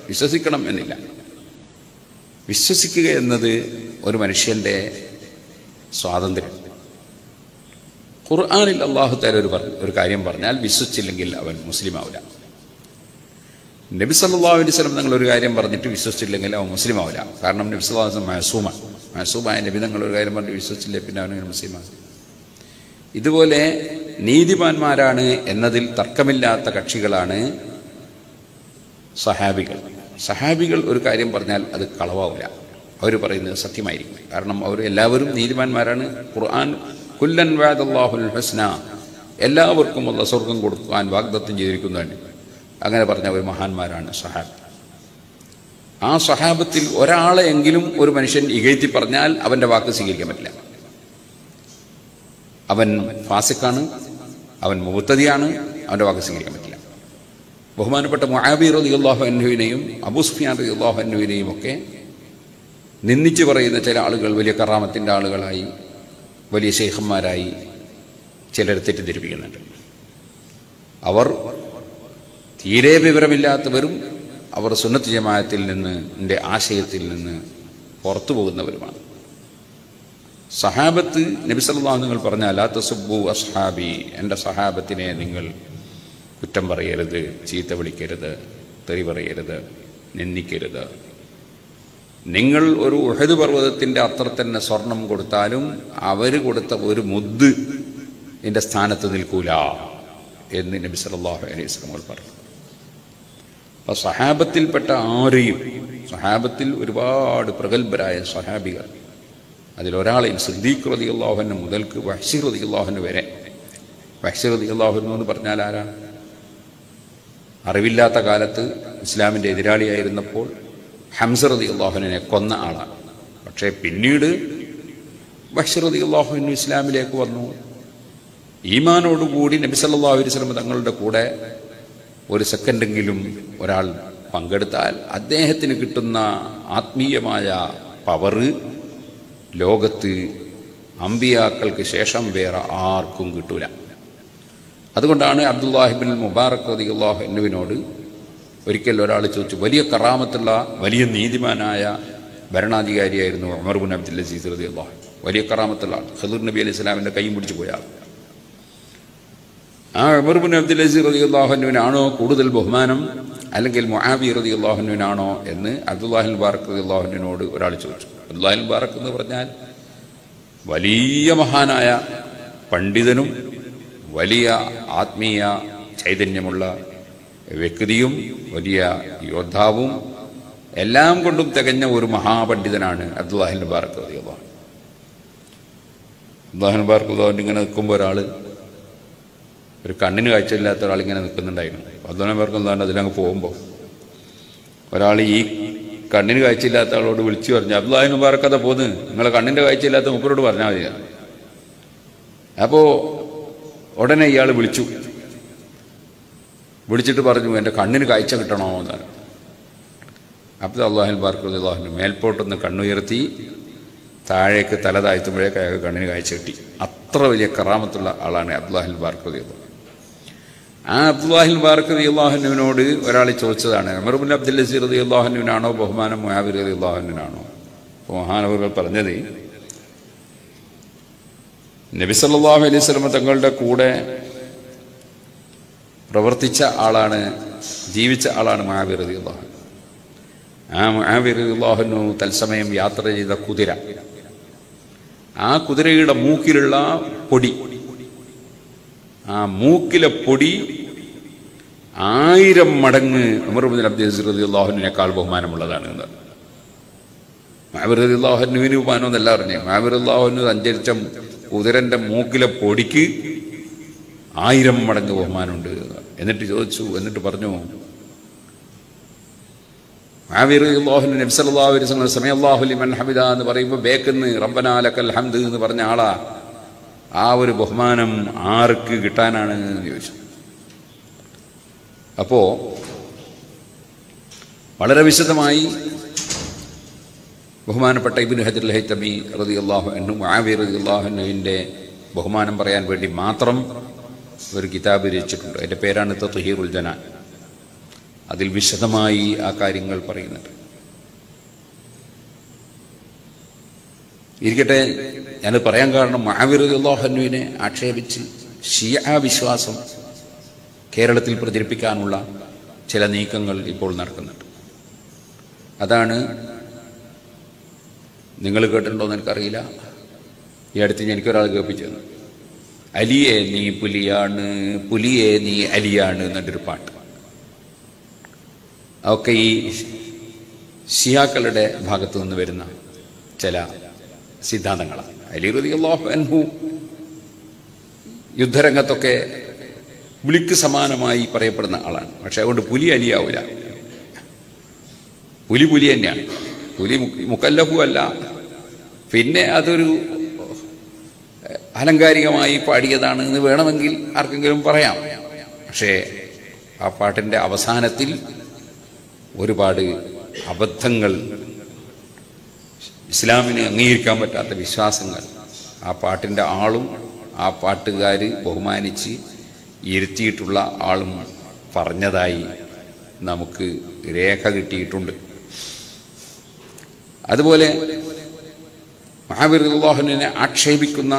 വിശ്വസിക്കണം എന്നില്ല വിശ്വസിക്കുക എന്നത് ഒരു മനുഷ്യൻ്റെ സ്വാതന്ത്ര്യം ഖുർആാനിൽ അള്ളാഹു താല ഒരു പറ- ഒരു കാര്യം പറഞ്ഞാൽ വിശ്വസിച്ചില്ലെങ്കിൽ അവൻ മുസ്ലിം ആവില്ല നബി സല്ലല്ലാഹു അലൈഹി വസല്ലം തങ്ങൾ ഒരു കാര്യം പറഞ്ഞിട്ട് വിശ്വസിച്ചില്ലെങ്കിൽ അവൻ മുസ്ലിം ആവില്ല കാരണം നബി സല്ലല്ലാഹു അലൈഹി വസല്ലം മഹസൂമാണ് മഹസൂമായ നബി തങ്ങൾ ഒരു കാര്യം പറഞ്ഞിട്ട് വിശ്വസിച്ചില്ലേ പിന്നെ അവൻ മുസ്ലിമാണ് ഇതുപോലെ നീതിമാന്മാരാണ് എന്നതിൽ തർക്കമില്ലാത്ത കക്ഷികളാണ് സഹാബികൾ സഹാബികൾ ഒരു കാര്യം പറഞ്ഞാൽ അത് കളവാവില്ല അവർ പറയുന്നത് സത്യമായിരിക്കും കാരണം അവർ എല്ലാവരും നീതിമാന്മാരാണ് ഖുർആൻ കുല്ലൻ വാദല്ലാഹുൽ ഹസ്ന എല്ലാവർക്കും ഉള്ള സ്വർഗം കൊടുക്കാൻ വാഗ്ദത്തം ചെയ്തിരിക്കുന്നതാണ് അങ്ങനെ പറഞ്ഞ ഒരു മഹാന്മാരാണ് സഹാബ് ആ സഹാബത്തിൽ ഒരാളെയെങ്കിലും ഒരു മനുഷ്യൻ ഇകഴ്ത്തി പറഞ്ഞാൽ അവൻ്റെ വാക്ക് സ്വീകരിക്കാൻ പറ്റില്ല അവൻ ഫാസിക്കാണ് അവൻ മുബത്തതിയാണ് അവൻ്റെ വാക്ക് സ്വീകരിക്കാൻ പറ്റില്ല ബഹുമാനപ്പെട്ട മുആബി റളിയല്ലാഹു അൻഹുവിനെയും അബൂ സുഫിയാൻ റളിയല്ലാഹു അൻഹുവിനെയും ഒക്കെ നിന്ദിച്ച് പറയുന്ന ചില ആളുകൾ വലിയ കറാമത്തിൻ്റെ ആളുകളായി വലിയ ശേഖന്മാരായി ചിലർ തെറ്റിദ്ധരിപ്പിക്കുന്നുണ്ട് അവർ തീരെ വിവരമില്ലാത്തവരും അവർ സുന്നത്ത് ജമാഅത്തിൽ നിന്ന് എൻ്റെ ആശയത്തിൽ നിന്ന് പുറത്തു പോകുന്നവരുമാണ് സഹാബത്ത് നബി സല്ലല്ലാഹു നിങ്ങൾ പറഞ്ഞ ലാ തസുബ്ബു അസ്ഹാബി എൻ്റെ സഹാബത്തിനെ നിങ്ങൾ കുറ്റം പറയരുത് ചീത്ത വിളിക്കരുത് തെറി പറയരുത് നിന്ദിക്കരുത് നിങ്ങൾ ഒരു ഉഹദ് പർവ്വതത്തിൻ്റെ അത്ര തന്നെ സ്വർണം കൊടുത്താലും അവർ കൊടുത്ത ഒരു മുദ് എൻ്റെ സ്ഥാനത്ത് നിൽക്കൂല എന്ന് നബി സല്ലല്ലാഹു അലൈഹി വസല്ലം പറഞ്ഞു അപ്പോൾ സഹാബത്തിൽപ്പെട്ട ആരെയും സഹാബത്തിൽ ഒരുപാട് പ്രഗത്ഭരായ സഹാബികൾ അതിലൊരാളെയും സിദ്ദീഖ് റതി അള്ളാഹുവിന് മുതൽക്ക് വഹ്ഷി റതി അള്ളാഹുവിന് വരെ വഹ്ഷി റതി അള്ളാഹുവിന് എന്ന് പറഞ്ഞാൽ ആരാണ് അറിവില്ലാത്ത കാലത്ത് ഇസ്ലാമിൻ്റെ എതിരാളിയായിരുന്നപ്പോൾ ഹംസ റതി അള്ളാഹുവിനെ കൊന്ന ആളാണ് പക്ഷേ പിന്നീട് ബഷർ റതി അള്ളാഹുവിന് ഇസ്ലാമിലേക്ക് വന്നു ഈമാനോടുകൂടി നബി സല്ലല്ലാഹു അലൈഹി വസല്ലം തങ്ങളുടെ കൂടെ ഒരു സെക്കൻഡെങ്കിലും ഒരാൾ പങ്കെടുത്താൽ അദ്ദേഹത്തിന് കിട്ടുന്ന ആത്മീയമായ പവറ് ലോകത്ത് അമ്പിയാക്കൾക്ക് ശേഷം വേറെ ആർക്കും കിട്ടൂല അതുകൊണ്ടാണ് അബ്ദുല്ലാഹിബിൻ മുബാറക് റളിയല്ലാഹു അൻഹുവിനോട് ഒരിക്കൽ ഒരാൾ ചോദിച്ചു വലിയ കറാമത്തുള്ള വലിയ നീതിമാനായ ഭരണാധികാരിയായിരുന്നു ഉമർ ബിൻ അബ്ദുൽ അസീസ് റളിയല്ലാഹു വലിയ കറാമത്തുള്ള ആൾ ഖദർ നബി അലൈഹി സ്വലാമിൻ്റെ കൈയും പിടിച്ചു പോയ ആൾ ആ ഉമർ ബിൻ അബ്ദുൽ അസീസ് റളിയല്ലാഹുവിനാണോ കൂടുതൽ ബഹുമാനം അല്ലെങ്കിൽ മുആബി റളിയല്ലാഹുവിനാണോ എന്ന് അബ്ദുല്ലാഹിൽ ബാറക് റളിയല്ലാഹുവിനോട് ഒരാൾ ചോദിച്ചു അബ്ദുല്ലാഹിൽ ബാറക് എന്ന് പറഞ്ഞാൽ വലിയ മഹാനായ പണ്ഡിതനും വലിയ ആത്മീയ ചൈതന്യമുള്ള വ്യക്തിയും വലിയ യോദ്ധാവും എല്ലാം കൊണ്ടും തികഞ്ഞ ഒരു മഹാപണ്ഡിതനാണ് അബ്ദുല്ലാഹിൻ ബാറക് റളിയല്ലാഹു അബ്ദുല്ലാഹിൻ ബാറക് റളിയല്ലാഹു ഇങ്ങനെ നിൽക്കുമ്പോൾ ഒരാൾ ഒരു കണ്ണിന് കാഴ്ചയില്ലാത്ത ഒരാൾ ഇങ്ങനെ നിൽക്കുന്നുണ്ടായിരുന്നു അബ്ദുല്ലാഹിൻ ബാറക് റളിയല്ലാഹു അതിലങ്ങ് പോകുമ്പോൾ ഒരാൾ ഈ കണ്ണിന് കാഴ്ചയില്ലാത്ത ആളോട് വിളിച്ചു പറഞ്ഞു അബ്ദുല്ലാഹിൻ മുബാറക് അതാ പോന്ന് നിങ്ങളെ കണ്ണിൻ്റെ കാഴ്ചയില്ലാത്ത മുപ്പരോട് പറഞ്ഞാൽ മതി അപ്പോൾ ഉടനെ ഇയാൾ വിളിച്ചു വിളിച്ചിട്ട് പറഞ്ഞു എൻ്റെ കണ്ണിന് കാഴ്ച കിട്ടണോ എന്നാണ് അപ്പോൾ അള്ളാഹിൻ ബാർക്ക് അള്ളാഹിന് മേൽപോട്ടൊന്ന് കണ്ണുയർത്തി താഴേക്ക് തല താഴ്ത്തുമ്പോഴേക്ക് അയാൾക്ക് കണ്ണിന് കാഴ്ച കിട്ടി അത്ര വലിയ കറാമത്തുള്ള ആളാണ് അബ്ദുല്ലാഹിൽ ബാർക്ക് അള്ളാഹ് ആ അബ്ദുല്ലാഹിൽ ബാർക്ക് അള്ളാഹുവിനോട് ഒരാൾ ചോദിച്ചതാണ് അമർബുൽ അബ്ദുൽ നസീർ അലി അള്ളാഹുവിനാണോ ബഹുമാനം മുഹാബിർ അലി അള്ളാഹുവിനാണോ അപ്പോൾ മഹാനവറുകൾ പറഞ്ഞത് നബി സല്ലല്ലാഹു അലൈഹി സ്വലമ തങ്ങളുടെ കൂടെ പ്രവർത്തിച്ച ആളാണ് ജീവിച്ച ആളാണ് മഹാബിർ അലി അള്ളാഹു ആ മഹാബിർ അള്ളാഹുനു തത്സമയം യാത്ര ചെയ്ത കുതിര ആ കുതിരയുടെ മൂക്കിലുള്ള പൊടി ആ മൂക്കിലെ പൊടി ആയിരം മടങ്ങ് അമർബുദ്ദീൻ അബ്ദുൽ റതി അള്ളാഹുവിനേക്കാൾ ബഹുമാനമുള്ളതാണ് എന്ന് മാബിർ റതി അള്ളാഹുവിന് ബഹുമാനം എന്നല്ല പറഞ്ഞേ മാബിർ അള്ളാഹുവിന് സഞ്ചരിച്ച കുതിരന്റെ മൂക്കിലെ പൊടിക്ക് ആയിരം മടങ്ങ് ബഹുമാനമുണ്ട് എന്നിട്ട് ചോദിച്ചു എന്നിട്ട് പറഞ്ഞു മാവിർ അള്ളാഹുവിന് നബ്സല്ലാഹു അലൈഹി വസല്ലം സമയ അള്ളാഹു ലിമൻ ഹമിദ എന്ന് പറയുമ്പോൾ ബേക്കെന്ന് റബ്ബനാലക്കൽ ഹംദ് എന്ന് പറഞ്ഞ ആളാ ആ ഒരു ബഹുമാനം ആർക്ക് കിട്ടാനാണ് എന്ന് ചോദിച്ചു അപ്പോ വളരെ വിശദമായി ബഹുമാനപ്പെട്ട ഇബിൻ ഹജർ ഹൈത്തമി റതി അള്ളാഹു എന്നും ആവി റതി അള്ളാഹുവിൻ്റെ ബഹുമാനം പറയാൻ വേണ്ടി മാത്രം ഒരു കിതാബ് രചിച്ചിട്ടുണ്ട് അതിൻ്റെ പേരാണ് തഹിറുൽ ജനാൻ അതിൽ വിശദമായി ആ കാര്യങ്ങൾ പറയുന്നുണ്ട് ഇരിക്കട്ടെ ഞാൻ പറയാൻ കാരണം മഹാവിറുദ്ദോഹനുവിനെ ആക്ഷേപിച്ച് ഷിയ വിശ്വാസം കേരളത്തിൽ പ്രചരിപ്പിക്കാനുള്ള ചില നീക്കങ്ങൾ ഇപ്പോൾ നടക്കുന്നുണ്ട് അതാണ് നിങ്ങൾ കേട്ടിട്ടുണ്ടോയെന്ന് എനിക്കറിയില്ല ഈ അടുത്ത് എനിക്കൊരാൾ കേൾപ്പിച്ചു തന്നു അലിയെ നീ പുലിയാണ് പുലിയെ നീ അലിയാണ് എന്നൊരു പാട്ട് അതൊക്കെ ഈ ഷിയാക്കളുടെ ഭാഗത്തു നിന്ന് വരുന്ന ചില സിദ്ധാന്തങ്ങളാണ് അലി റളിയല്ലാഹു അൻഹു യുദ്ധരംഗത്തൊക്കെ പുലിക്ക് സമാനമായി പറയപ്പെടുന്ന ആളാണ് പക്ഷെ അതുകൊണ്ട് പുലി അലിയാവില്ല പുലി പുലി തന്നെയാണ് പുലി മുക്ക് മുക്കല്ലഫു അല്ല പിന്നെ അതൊരു അലങ്കാരികമായി പാടിയതാണ് എന്ന് വേണമെങ്കിൽ ആർക്കെങ്കിലും പറയാം പക്ഷേ ആ പാട്ടിൻ്റെ അവസാനത്തിൽ ഒരുപാട് അബദ്ധങ്ങൾ ഇസ്ലാമിന് അംഗീകരിക്കാൻ പറ്റാത്ത വിശ്വാസങ്ങൾ ആ പാട്ടിൻ്റെ ആളും ആ പാട്ടുകാർ ബഹുമാനിച്ച് ഇരുത്തിയിട്ടുള്ള ആളും പറഞ്ഞതായി നമുക്ക് രേഖ കിട്ടിയിട്ടുണ്ട് അതുപോലെ മഹാവീറുല്ലാഹുവിനെ ആക്ഷേപിക്കുന്ന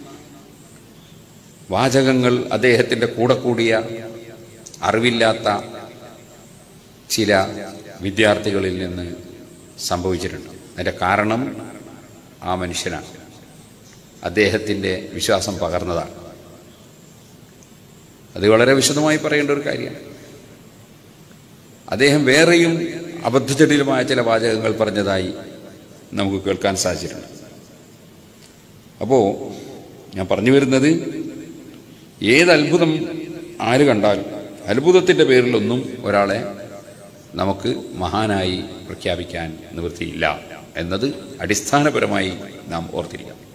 വാചകങ്ങൾ അദ്ദേഹത്തിൻ്റെ കൂടെ കൂടിയ അറിവില്ലാത്ത ചില വിദ്യാർത്ഥികളിൽ നിന്ന് സംഭവിച്ചിട്ടുണ്ട് അതിൻ്റെ കാരണം ആ മനുഷ്യനാണ് അദ്ദേഹത്തിൻ്റെ വിശ്വാസം പകർന്നതാണ് അത് വളരെ വിശദമായി പറയേണ്ട ഒരു കാര്യമാണ് അദ്ദേഹം വേറെയും അബദ്ധജടിലമായ ചില വാചകങ്ങൾ പറഞ്ഞതായി നമുക്ക് കേൾക്കാൻ സാധിച്ചിട്ടുണ്ട് അപ്പോൾ ഞാൻ പറഞ്ഞു വരുന്നത് ഏത് അത്ഭുതം ആര് കണ്ടാലും അത്ഭുതത്തിൻ്റെ പേരിലൊന്നും ഒരാളെ നമുക്ക് മഹാനായി പ്രഖ്യാപിക്കാൻ നിവൃത്തിയില്ല എന്നത് അടിസ്ഥാനപരമായി നാം ഓർത്തിരിക്കാം